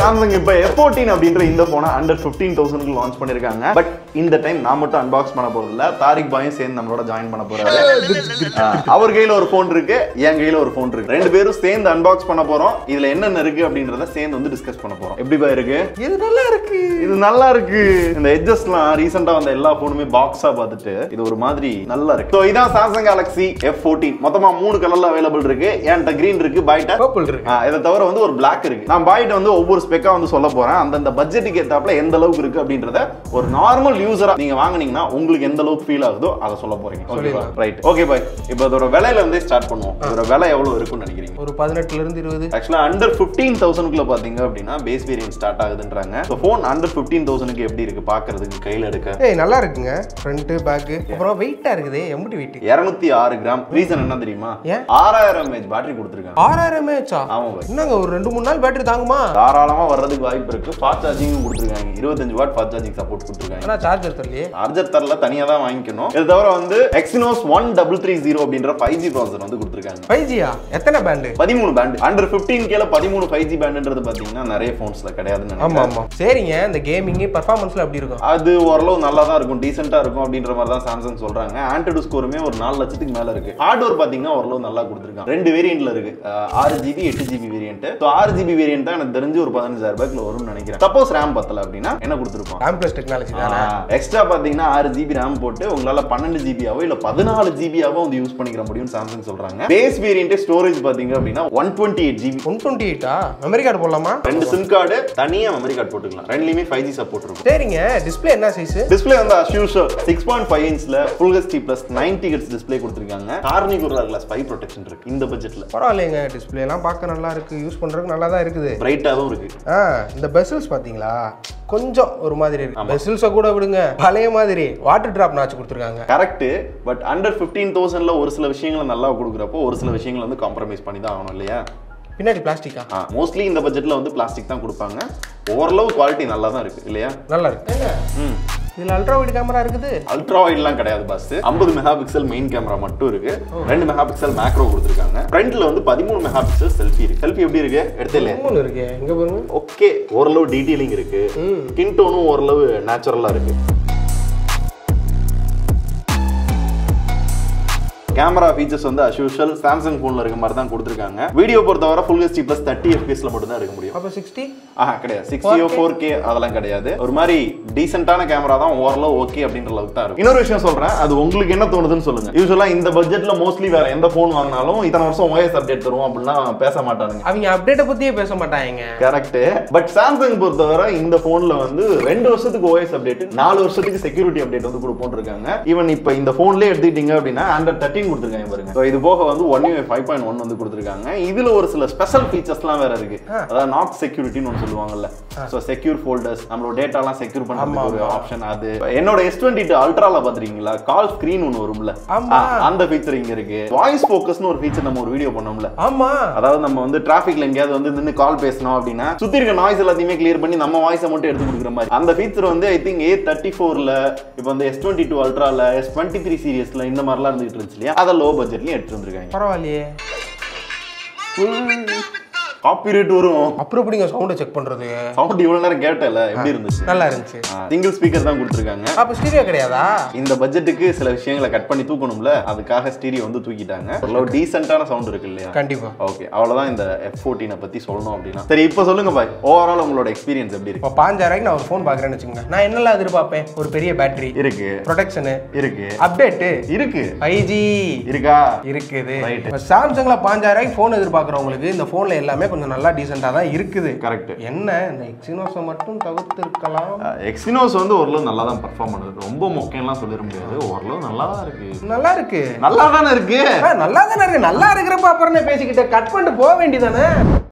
Samsung இப்போ F14 அப்படின்ற இந்த போனை அண்டர் ஃபிஃப்டீன் தௌசண்ட்க்கு லான்ச் பண்ணிருக்காங்க பட் இந்த டைம் நான் மட்டும் அன்பாக்ஸ் பண்ண போறது இல்ல தாரிக் பாயும் சேர்ந்து நம்மளோட ஜாயின் பண்ண போறாரு ஆ, அவர் கையில ஒரு ஃபோன் இருக்கு என் கையில ஒரு ஃபோன் இருக்கு ரெண்டு பேரும் சேர்ந்து அன்பாக்ஸ் பண்ண போறோம் இதுல என்னென்ன இருக்கு அப்படின்றத சேர்ந்து வந்து டிஸ்கஸ் பண்ண போறோம் எப்படி பா இருக்கு இது நல்லா இருக்கு இது நல்லா இருக்கு இந்த எட்ஜஸ்ட்லாம் ரீசெண்டா வந்த எல்லா போனுமே பாக்ஸா பார்த்துட்டு இது ஒரு மாதிரி நல்லா இருக்கு ஸோ இதான் சாம்சங் கேலக்ஸி எஃப் ஃபோர்டீன் மொத்தமா மூணு கலர்ல அவைலபிள் இருக்கு என்கிட்ட கிரீன் இருக்கு பைட்ட பர்பிள் இருக்கு இதை தவிர வந்து ஒரு பிளாக் இருக்கு நான் பாய்ட்ட வந்து ஒவ்வொரு ஸ்பெக்கா வந்து சொல்ல போறேன் அந்தந்த பட்ஜெட்டுக்கு ஏத்தாப்புல எந்த அளவுக்கு இருக்கு அப்படின்றத ஒரு நார்மல் யூசரா நீங்க வாங்குனீங்கன்னா உங்களுக்கு எந்த அளவுக்கு ஃபீல் ஆகுதோ அதை சொல்ல போறீங்க சொல்லிடலாம். ரைட் ஓகே பாய் இப்போ அதோட விலையில இருந்தே ஸ்டார்ட் பண்ணுவோம் இதோட விலை எவ்வளவு இருக்கும்னு நினைக்கிறீங்க ஒரு பதினெட்டுல இருந்து இருபது ஆக்சுவலா அண்டர் ஃபிஃப்டீன் தௌசண்ட்குள்ள பாத்தீங்க அப்படின்னா பேஸ் வேரியன்ட் ஸ்டார்ட் ஆகுதுன்றாங்க ஸோ ஃபோன் அண்டர் ஃபிஃப்டீன் தௌசண்ட்க்கு எப்படி இருக்கு பாக்குறதுக்கு கையில எடுக்க ஏய் நல்லா இருக்குங்க ஃப்ரண்ட் பேக் அப்புறம் வெயிட்டா இருக்குது எம்புட்டி வெயிட் இருநூத்தி ஆறு கிராம் ரீசன் என்ன தெரியுமா ஏன்? ஆறாயிரம் எம்ஏஹெச் பேட்டரி கொடுத்துருக்காங்க ஆறாயிரம் ஏச்சா ஆமா பாய் என்னங்க ஒரு ரெண்டு மூணு நாள் பேட்டரி தாங்குமா தாராளமா வர்றதுக்கு வாய்ப்பு இருக்கு ஃபாஸ்ட் சார்ஜிங்கும் கொடுத்துருக்காங்க இருபத்தஞ்சு வாட் ஃபாஸ்ட் சார்ஜிங் சப்போர்ட் கொடுத்துருக்காங்க ஆனா சார்ஜர் தரலையே சார்ஜர் தரல தனியா தான் வாங்கிக்கணும் இது தவிர வந்து Exynos one double three zero அப்படின்ற ஃபைவ் ஜி ப்ராசர் வந்து கொடுத்துருக்காங்க ஃபைவ் ஜியா எத்தனை பேண்டு பதிமூணு பேண்ட் அண்டர் ஃபிஃப்டீன் கேல பதிமூணு ஃபைவ் ஜி பேண்டுன்றது பாத்தீங்கன்னா நிறைய போன்ஸ்ல கிடையாதுன்னு ஆமா நினைக்கிறேன் ஆமா சரிங்க இந்த கேமிங் பர்ஃபார்மன்ஸ்ல எப்படி இருக்கும் அது ஓரளவு நல்லா தான் இருக்கும் டீசெண்டா இருக்கும் அப்படின்ற மாதிரி தான் சாம்சங் சொல்றாங்க ஆண்ட்ராய்டு ஸ்கோருமே ஒரு நாலு லட்சத்துக்கு மேல இருக்கு ஹார்ட்வேர் பாத்தீங்கன்னா ஓரளவு நல்லா கொடுத்துருக்காங்க ரெண்டு வேரியன்ட்ல இருக்கு அஹ், ஆறு ஜிபி எட்டு ஜிபி வேரியன்ட் ஸோ ஆறு ஜிபி வேரியன்ட் தான் எனக்கு தெரிஞ்சு ஒரு பதினஞ்சாயிரம் ரூபாய்க்குள்ள வரும்னு நினைக்கிறேன் சப்போஸ் ரேம் பத்தல அப்படின்னா என்ன கொடுத்துருப்பான் ரேம் பிளஸ் டெக்னாலஜி தானே எக்ஸ்ட்ரா பாத்தீங்கன்னா ஆறு ஜிபி ரேம் போட்டு உங்களால பன்னெண்டு ஜிபியாவோ இல்ல பதினாலு ஜிபியாவோ வந்து யூஸ் பண்ணிக்கிற முடியும் சாம்சங் சொல்றாங்க பேஸ் வேரியன்ட் ஸ்டோரேஜ் பாத்தீங்க அப்படின்னா one twenty eight GB one twenty எயிட்டா மெமரி கார்டு போடலாமா ரெண்டு சிம் கார்டு தனியா மெமரி கார்டு போட்டுக்கலாம் ரெண்டுலயுமே ஃபைவ் ஜி சப்போர்ட் இருக்கும் சரிங்க டிஸ்ப்ளே என்ன சைஸ் டிஸ்பிளே வந்து as usual six point five இன்ச்ல full HD plus ninety hertz display கொடுத்துருக்காங்க கார்னிகுலர் கிளாஸ் ஃபைவ் ப்ரொடெக்ஷன் இருக்கு இந்த பட்ஜெட்ல பரவாயில்லைங்க டிஸ்ப்ளே எல்லாம் பார்க்க நல்லா இருக்கு யூஸ் பண்றதுக்கு நல்லா தான் இருக்குது பிரைட்டாகவும் இருக்கு ஆ இந்த பெசல்ஸ் பாத்தீங்களா கொஞ்சம் ஒரு மாதிரி இருக்கு பெசல்ஸை கூட விடுங்க பழைய மாதிரி வாட்டர் டிராப் நாச்சு கொடுத்துருக்காங்க கரெக்ட் பட் அண்டர் ஃபிஃப்டீன் தௌசண்ட்ல ஒரு சில விஷயங்களை நல்லா கொடுக்குறப்போ ஒரு சில விஷயங்களை வந்து காம்ப்ரமைஸ் பண்ணி தான் ஆகணும் இல்லையா பின்னாடி பிளாஸ்டிக்கா மோஸ்ட்லி இந்த பட்ஜெட்ல வந்து பிளாஸ்டிக் தான் கொடுப்பாங்க ஓரளவு குவாலிட்டி நல்லா தான் இருக்கு இல்லையா நல்லா இருக்கு ம் இதுல அல்ட்ரா வைட் கேமரா இருக்குது அல்ட்ரா வைட்லாம் கிடையாது பஸ் ஐம்பது மெகா பிக்சல் மெயின் கேமரா மட்டும் இருக்கு ரெண்டு மெகா பிக்சல் மேக்ரோ கொடுத்துருக்காங்க ஃப்ரண்ட்ல வந்து பதிமூணு மெகா பிக்சல் செல்ஃபி இருக்கு செல்ஃபி எப்படி இருக்கு எடுத்துல மூணு இருக்கு எங்க பாருங்க ஓகே ஓரளவு டீடைலிங் இருக்கு ம் ஸ்கின் டோனும் ஓரளவு நேச்சுரலா இருக்கு கேமரா ஃபீச்சர்ஸ் வந்து அஸ்யூஷுவல் சாம்சங் ஃபோன்ல இருக்க மாதிரி தான் கொடுத்துருக்காங்க வீடியோ பொறுத்தவரை ஃபுல் ஹெச்டி பிளஸ் தேர்ட்டி எஃபிஎஸ்ல மட்டும் தான் எடுக்க முடியும் அப்போ சிக்ஸ்டி ஆஹா கிடையாது சிக்ஸ்டியோ ஃபோர் கே அதெல்லாம் கிடையாது ஒரு மாதிரி டீசென்டான கேமரா தான் ஓரளவு ஓகே அப்படின்ற அளவுக்கு தான் இருக்கும் இன்னொரு விஷயம் சொல்றேன் அது உங்களுக்கு என்ன தோணுதுன்னு சொல்லுங்க யூஸ்வலா இந்த பட்ஜெட்ல மோஸ்ட்லி வேற எந்த ஃபோன் வாங்கினாலும் இத்தனை வருஷம் ஓஎஸ் அப்டேட் தருவோம் அப்படின்னா பேச மாட்டானுங்க அவங்க அப்டேட்டை பத்தியே பேச மாட்டாங்க கரெக்ட் பட் சாம்சங் பொறுத்தவரை இந்த போன்ல வந்து ரெண்டு வருஷத்துக்கு ஓஎஸ் அப்டேட் நாலு வருஷத்துக்கு செக்யூரிட்டி அப்டேட் வந்து கொடுப்போம் இருக்காங்க ஈவன் இப்போ இந்த போன்லயே எடுத்துக்கிட்டீங்க அப்படின்னா ஆண்ட்ராய்ட் தேர்ட்டின் கொடுத்துருக்காங்க பாருங்க So இது போக வந்து one U five point one வந்து கொடுத்துருக்காங்க இதுல ஒரு சில ஸ்பெஷல் ஃபீச்சர்ஸ்லாம் வேற இருக்கு அதாவது நாட் செக்யூரிட்டின்னு ஒன்று சொல்லுவாங்கல்ல ஸோ செக்யூர் ஃபோல்டர்ஸ் நம்மளோட டேட்டாலாம் செக்யூர் பண்றதுக்கு ஒரு ஆப்ஷன் அது என்னோட எஸ் டுவெண்ட்டி டூ அல்ட்ரால பாத்துருக்கீங்களா கால் ஸ்கிரீன் ஒன்று வரும்ல ஆமா. ஆ, அந்த ஃபீச்சர் இங்க இருக்கு வாய்ஸ் ஃபோக்கஸ்னு ஒரு ஃபீச்சர் நம்ம ஒரு வீடியோ பண்ணோம்ல ஆமா அதாவது நம்ம வந்து டிராஃபிக்ல எங்கேயாவது வந்து நின்று கால் பேசணும் அப்படின்னா சுத்தி இருக்க நாய்ஸ் எல்லாத்தையுமே கிளியர் பண்ணி நம்ம வாய்ஸை மட்டும் எடுத்து கொடுக்குற மாதிரி அந்த ஃபீச்சர் வந்து ஐ திங்க் ஏ தேர்ட்டி ஃபோர்ல இப்போ வந்து எஸ் டுவெண்ட்டி டூ அல்ட்ரால எஸ் டுவெண்ட்டி த்ரீ சீரியஸ்ல இந்த மாதிரிலாம் இருந்துட்டு இருந்துச்சு இல்லையா அதை லோ பட்ஜெட்லயும் எடுத்து வந்திருக்காங்க பரவாயில்லையே காப்பிரைட் வரும் அப்புறம் எப்படிங்க சவுண்டை செக் பண்றது சவுண்ட் இவ்வளவு நேரம் கேட்டல எப்படி இருந்துச்சு நல்லா இருந்துச்சு சிங்கிள் ஸ்பீக்கர் தான் கொடுத்துருக்காங்க அப்ப ஸ்டீரியோ கிடையாதா இந்த பட்ஜெட்டுக்கு சில விஷயங்களை கட் பண்ணி தூக்கணும்ல அதுக்காக ஸ்டீரியோ வந்து தூக்கிட்டாங்க ஓரளவு டீசென்டான சவுண்ட் இருக்கு இல்லையா கண்டிப்பா ஓகே அவ்வளவுதான் இந்த எஃப் ஃபோர்டீனை பத்தி சொல்லணும் அப்படின்னா சரி இப்போ சொல்லுங்க பாய் ஓவரால் உங்களோட எக்ஸ்பீரியன்ஸ் எப்படி இருக்கு இப்போ பாஞ்சாயிரம் நான் ஒரு ஃபோன் பார்க்குறேன்னு வச்சுக்கோங்க நான் என்னெல்லாம் எதிர்பார்ப்பேன் ஒரு பெரிய பேட்டரி இருக்கு ப்ரொடெக்ஷனு இருக்கு அப்டேட்டு இருக்கு ஃபைவ் ஜி இருக்கா இருக்குது Right. இப்போ சாம்சங்ல பாஞ்சாயிரம் ஃபோன் எதிர்பார்க்குறவங்களுக்கு இந்த ஃபோனில் எல்லாமே கொஞ்சம் நல்லா டீசெண்டாக தான் இருக்குது கரெக்ட் என்ன இந்த எக்ஸினோஸை மட்டும் தவிர்த்திருக்கலாம் எக்ஸினோஸ் வந்து ஓரளவு நல்லா தான் பர்ஃபார்ம் பண்ணுது ரொம்ப முக்கியம்லாம் சொல்லிட முடியாது ஓரளவு நல்லா தான் இருக்கு நல்லா இருக்கு நல்லா தானே இருக்கு ஆ, நல்லா தானே இருக்கு நல்லா இருக்கிறப்ப அப்புறம் பேசிக்கிட்டு கட் பண்ணிட்டு போக வேண்டியதானே